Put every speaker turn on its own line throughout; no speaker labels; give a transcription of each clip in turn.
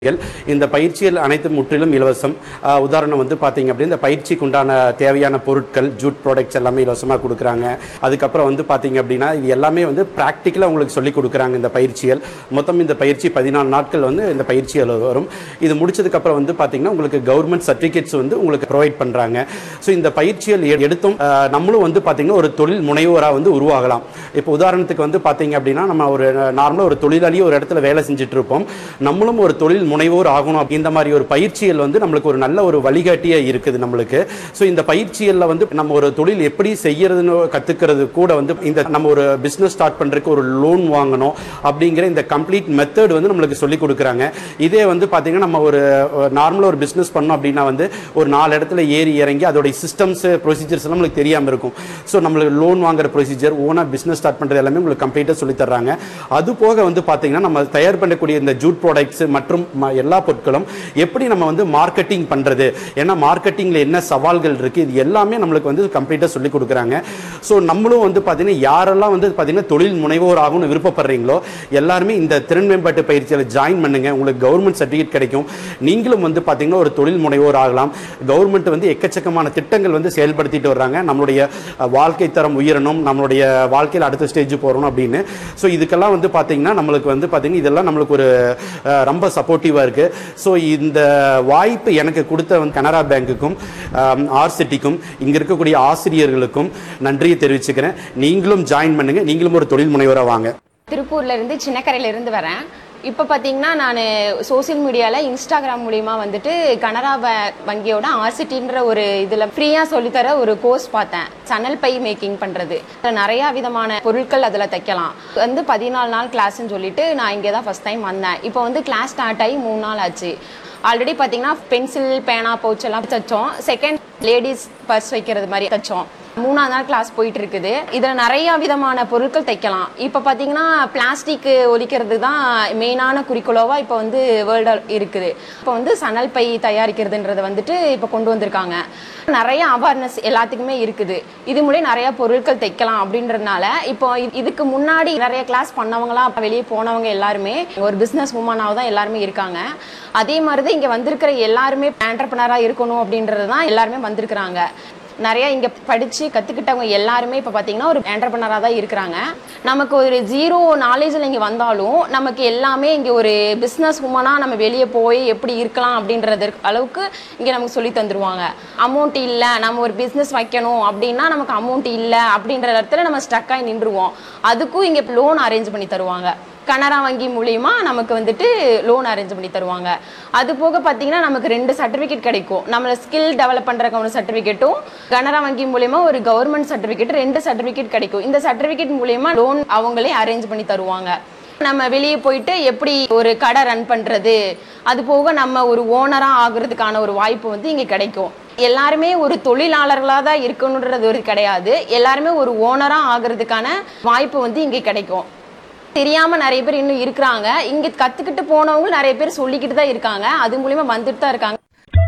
இந்த பயிற்சிகள் அனைத்து முற்றிலும் இலவசம் ஆஹ் உதாரணம் வந்து பார்த்தீங்க அப்படின்னா இந்த பயிற்சிக்கு உண்டான தேவையான பொருட்கள் ஜூட் ப்ராடக்ட்ஸ் எல்லாமே இலவசமாக கொடுக்குறாங்க அதுக்கப்புறம் வந்து பார்த்தீங்க அப்படின்னா இது எல்லாமே வந்து ப்ராக்டிக்கலாக உங்களுக்கு சொல்லி கொடுக்குறாங்க இந்த பயிற்சிகள் மொத்தம் இந்த பயிற்சி பதினாலு நாட்கள் வந்து இந்த பயிற்சிகள் வரும் இது முடிச்சதுக்கப்புறம் வந்து பார்த்தீங்கன்னா உங்களுக்கு கவர்மெண்ட் சர்டிஃபிகேட்ஸ் வந்து உங்களுக்கு ப்ரொவைட் பண்ணுறாங்க ஸோ இந்த பயிற்சிகள் எ- எடுத்தும் ஆஹ் நம்மளும் வந்து பார்த்தீங்கன்னா ஒரு தொழில் முனைவோராக வந்து உருவாகலாம் இப்போ உதாரணத்துக்கு வந்து பார்த்தீங்க அப்படின்னா நம்ம ஒரு நார்மலாக ஒரு தொழிலாளியே ஒரு இடத்துல வேலை செஞ்சுட்டு இருப்போம் நம்மளும் ஒரு தொழில் முனைவோர் ஆகணும் அப்படி இந்த மாதிரி ஒரு பயிற்சிகள் வந்து நம்மளுக்கு ஒரு நல்ல ஒரு வழிகாட்டியே இருக்குது நம்மளுக்கு ஸோ இந்த பயிற்சிகளில் வந்து நம்ம ஒரு தொழில் எப்படி செய்யறதுன்னு கத்துக்கிறது கூட வந்து இந்த நம்ம ஒரு பிஸ்னஸ் ஸ்டார்ட் பண்றதுக்கு ஒரு லோன் வாங்கணும் அப்படிங்கிற இந்த கம்ப்ளீட் மெத்தட் வந்து நம்மளுக்கு சொல்லி கொடுக்குறாங்க இதே வந்து பார்த்தீங்கன்னா நம்ம ஒரு நார்மலாக ஒரு பிஸ்னஸ் பண்ணோம் அப்படின்னா வந்து ஒரு நாலு இடத்துல ஏறி இறங்கி அதோடைய சிஸ்டம்ஸ் ப்ரொசீஜர்ஸ் எல்லாம் நம்மளுக்கு தெரியாமல் இருக்கும் ஸோ நம்மளுக்கு லோன் வாங்குற ப்ரொசீஜர் ஓனாக பிஸ்னஸ் ஸ்டார்ட் பண்ணுறது எல்லாமே உங்களுக்கு கம்ப்ளீட்டாக சொல்லி தர்றாங்க அது போக வந்து பார்த்தீங்கன்னா நம்ம தயார் பண்ணக்கூடிய இந்த ஜூட் ப்ராடக்ட்ஸ் மற்றும் ம- எல்லா பொருட்களும் எப்படி நம்ம வந்து மார்க்கெட்டிங் பண்ணுறது ஏன்னா மார்க்கெட்டிங்கில் என்ன சவால்கள் இருக்குது இது எல்லாமே நம்மளுக்கு வந்து கம்ப்ளீட்டாக சொல்லி கொடுக்குறாங்க ஸோ நம்மளும் வந்து பார்த்தீங்கன்னா யாரெல்லாம் வந்து பார்த்தீங்கன்னா தொழில் முனைவோர் ஆகணும்னு விருப்பப்படுறீங்களோ எல்லாருமே இந்த திறன் மேம்பாட்டு பயிற்சியில் ஜாயின் பண்ணுங்க உங்களுக்கு கவர்மெண்ட் சர்டிஃபிகேட் கிடைக்கும் நீங்களும் வந்து பார்த்தீங்கன்னா ஒரு தொழில் முனைவோர் ஆகலாம் கவர்மெண்ட் வந்து எக்கச்சக்கமான திட்டங்கள் வந்து செயல்படுத்திட்டு வர்றாங்க நம்மளுடைய அஹ், வாழ்க்கை தரம் உயரணும் நம்மளுடைய வாழ்க்கையில் அடுத்த ஸ்டேஜ் போகணும் அப்படின்னு ஸோ இதுக்கெல்லாம் வந்து பார்த்தீங்கன்னா நம்மளுக்கு வந்து பார்த்தீங்கன்னா இதெல்லாம் நம்மளுக்கு ஒரு அஹ், ரொம்ப சப்போர்ட்டிவாக இருக்குது ஸோ இந்த வாய்ப்பு எனக்கு கொடுத்த வந்து கனரா பேங்க்குக்கும் ஆர்சிட்டிக்கும் இங்கே இருக்கக்கூடிய ஆசிரியர்களுக்கும் நன்றியை தெரிவிச்சுக்கிறேன் நீங்களும் ஜாயின் பண்ணுங்க நீங்களும் ஒரு தொழில் முனைவராக வாங்க
திருப்பூர்ல இருந்து சின்னக்கரையில இருந்து வரேன் இப்போ பார்த்தீங்கன்னா நான் சோஷியல் மீடியாவில் இன்ஸ்டாகிராம் மூலிமா வந்துட்டு கனரா வ- வங்கியோட ஆர்சிட்டின்ற ஒரு இதில் ஃப்ரீயாக சொல்லித்தர ஒரு கோர்ஸ் பார்த்தேன் சணல் பை மேக்கிங் பண்ணுறது நிறையா விதமான பொருட்கள் அதில் தைக்கலாம் வந்து பதினாலு நாள் கிளாஸ்ன்னு சொல்லிட்டு நான் இங்கே தான் ஃபஸ்ட் டைம் வந்தேன் இப்போ வந்து கிளாஸ் ஸ்டார்ட் ஆகி மூணு நாள் ஆச்சு ஆல்ரெடி பார்த்தீங்கன்னா பென்சில் பேனா பவுச் எல்லாம் தைச்சோம் செகண்ட் லேடிஸ் பர்ஸ் வைக்கிறது மாதிரி தைச்சோம் மூணாவது நாள் கிளாஸ் போயிட்டு இருக்குது இதில் நிறைய விதமான பொருட்கள் தைக்கலாம் இப்போ பார்த்தீங்கன்னா பிளாஸ்டிக் ஒழிக்கிறது தான் மெயினான குறிக்கோளாவா இப்போ வந்து வேர்ல்டு இருக்குது இப்போ வந்து சணல் பை தயாரிக்கிறதுன்றதை வந்துட்டு இப்போ கொண்டு வந்திருக்காங்க நிறைய அவேர்னஸ் எல்லாத்துக்குமே இருக்குது இது மூலியம் நிறைய பொருட்கள் தைக்கலாம் அப்படின்றதுனால இப்போ இ- இதுக்கு முன்னாடி நிறைய கிளாஸ் பண்ணவங்களாம் வெளியே போனவங்க எல்லாருமே ஒரு பிஸ்னஸ் உமனாக தான் எல்லாருமே இருக்காங்க அதே மாதிரி தான் இங்கே வந்திருக்கிற எல்லாருமே ஆண்டர்பனராக இருக்கணும் அப்படின்றது தான் எல்லாருமே வந்திருக்கிறாங்க நிறைய இங்க படிச்சு கத்துக்கிட்டவங்க எல்லாருமே இப்ப பாத்தீங்கன்னா ஒரு என்டர்பனரா தான் இருக்கிறாங்க நமக்கு ஒரு ஜீரோ நாலேஜ்ல இங்க வந்தாலும் நமக்கு எல்லாமே இங்க ஒரு பிசினஸ் உமனா நம்ம வெளியே போய் எப்படி இருக்கலாம் அப்படின்றது அளவுக்கு இங்க நமக்கு சொல்லி தந்துருவாங்க அமௌண்ட் இல்ல நம்ம ஒரு பிசினஸ் வைக்கணும் அப்படின்னா நமக்கு அமௌண்ட் இல்ல அப்படின்ற இடத்துல நம்ம ஸ்டக் ஆகி நின்றுவோம் அதுக்கும் இங்க லோன் அரேஞ்ச் பண்ணி தருவாங்க கனரா வங்கி மூலியமா நமக்கு வந்துட்டு லோன் அரேஞ்ச் பண்ணி தருவாங்க அது போக பார்த்தீங்கன்னா நமக்கு ரெண்டு சர்டிஃபிகேட் கிடைக்கும் நம்மள ஸ்கில் டெவலப் பண்ணுறக்கு ஒரு சர்டிஃபிகேட்டும் கனரா வங்கி மூலியமா ஒரு கவர்மெண்ட் சர்டிஃபிகேட் ரெண்டு சர்டிஃபிகேட் கிடைக்கும் இந்த சர்டிஃபிகேட் மூலியமா லோன் அவங்களே அரேஞ்ச் பண்ணி தருவாங்க நம்ம வெளியே போயிட்டு எப்படி ஒரு கடை ரன் பண்றது அது போக நம்ம ஒரு ஓனரா ஆகுறதுக்கான ஒரு வாய்ப்பு வந்து இங்க கிடைக்கும் எல்லாருமே ஒரு தொழிலாளர்களாக தான் இருக்கணுன்றது ஒரு கிடையாது எல்லாருமே ஒரு ஓனரா ஆகுறதுக்கான வாய்ப்பு வந்து இங்க கிடைக்கும் தெரியாம நிறைய பேர் இன்னும் இருக்கிறாங்க இங்க கத்துக்கிட்டு போனவங்க நிறைய பேர் சொல்லிக்கிட்டு தான் இருக்காங்க அது மூலியமா வந்துட்டு தான் இருக்காங்க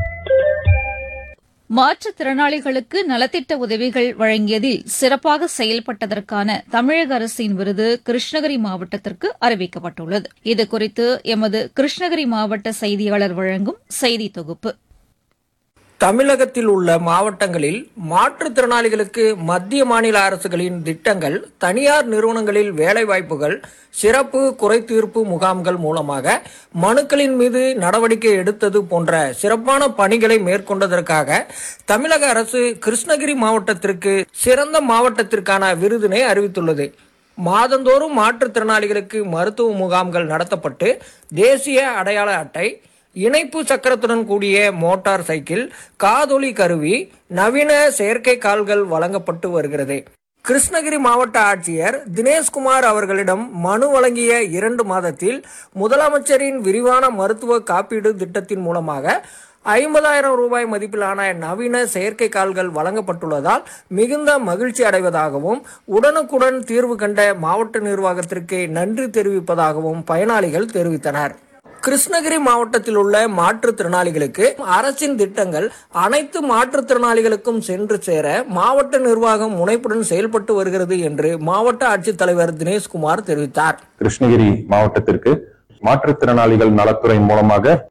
மாற்றுத்திறனாளிகளுக்கு நலத்திட்ட உதவிகள் வழங்கியதில் சிறப்பாக செயல்பட்டதற்கான தமிழக அரசின் விருது கிருஷ்ணகிரி மாவட்டத்திற்கு அறிவிக்கப்பட்டுள்ளது இதுகுறித்து எமது கிருஷ்ணகிரி மாவட்ட செய்தியாளர் வழங்கும் செய்தி தொகுப்பு
தமிழகத்தில் உள்ள மாவட்டங்களில் மாற்றுத்திறனாளிகளுக்கு மத்திய மாநில அரசுகளின் திட்டங்கள் தனியார் நிறுவனங்களில் வேலைவாய்ப்புகள் சிறப்பு குறைதீர்ப்பு முகாம்கள் மூலமாக மனுக்களின் மீது நடவடிக்கை எடுத்தது போன்ற சிறப்பான பணிகளை மேற்கொண்டதற்காக தமிழக அரசு கிருஷ்ணகிரி மாவட்டத்திற்கு சிறந்த மாவட்டத்திற்கான விருதினை அறிவித்துள்ளது மாதந்தோறும் மாற்றுத்திறனாளிகளுக்கு மருத்துவ முகாம்கள் நடத்தப்பட்டு தேசிய அடையாள அட்டை இணைப்பு சக்கரத்துடன் கூடிய மோட்டார் சைக்கிள் காதொலி கருவி நவீன செயற்கை கால்கள் வழங்கப்பட்டு வருகிறது கிருஷ்ணகிரி மாவட்ட ஆட்சியர் தினேஷ்குமார் அவர்களிடம் மனு வழங்கிய இரண்டு மாதத்தில் முதலமைச்சரின் விரிவான மருத்துவ காப்பீடு திட்டத்தின் மூலமாக ஐம்பதாயிரம் ரூபாய் மதிப்பிலான நவீன செயற்கை கால்கள் வழங்கப்பட்டுள்ளதால் மிகுந்த மகிழ்ச்சி அடைவதாகவும் உடனுக்குடன் தீர்வு கண்ட மாவட்ட நிர்வாகத்திற்கு நன்றி தெரிவிப்பதாகவும் பயனாளிகள் தெரிவித்தனர் கிருஷ்ணகிரி மாவட்டத்தில் உள்ள மாற்றுத்திறனாளிகளுக்கு அரசின் திட்டங்கள் அனைத்து மாற்றுத்திறனாளிகளுக்கும் சென்று சேர மாவட்ட நிர்வாகம் முனைப்புடன் செயல்பட்டு வருகிறது என்று மாவட்ட ஆட்சித்தலைவர் தினேஷ்குமார் தெரிவித்தார்
கிருஷ்ணகிரி மாவட்டத்திற்கு மாற்றுத்திறனாளிகள் நலத்துறை மூலமாக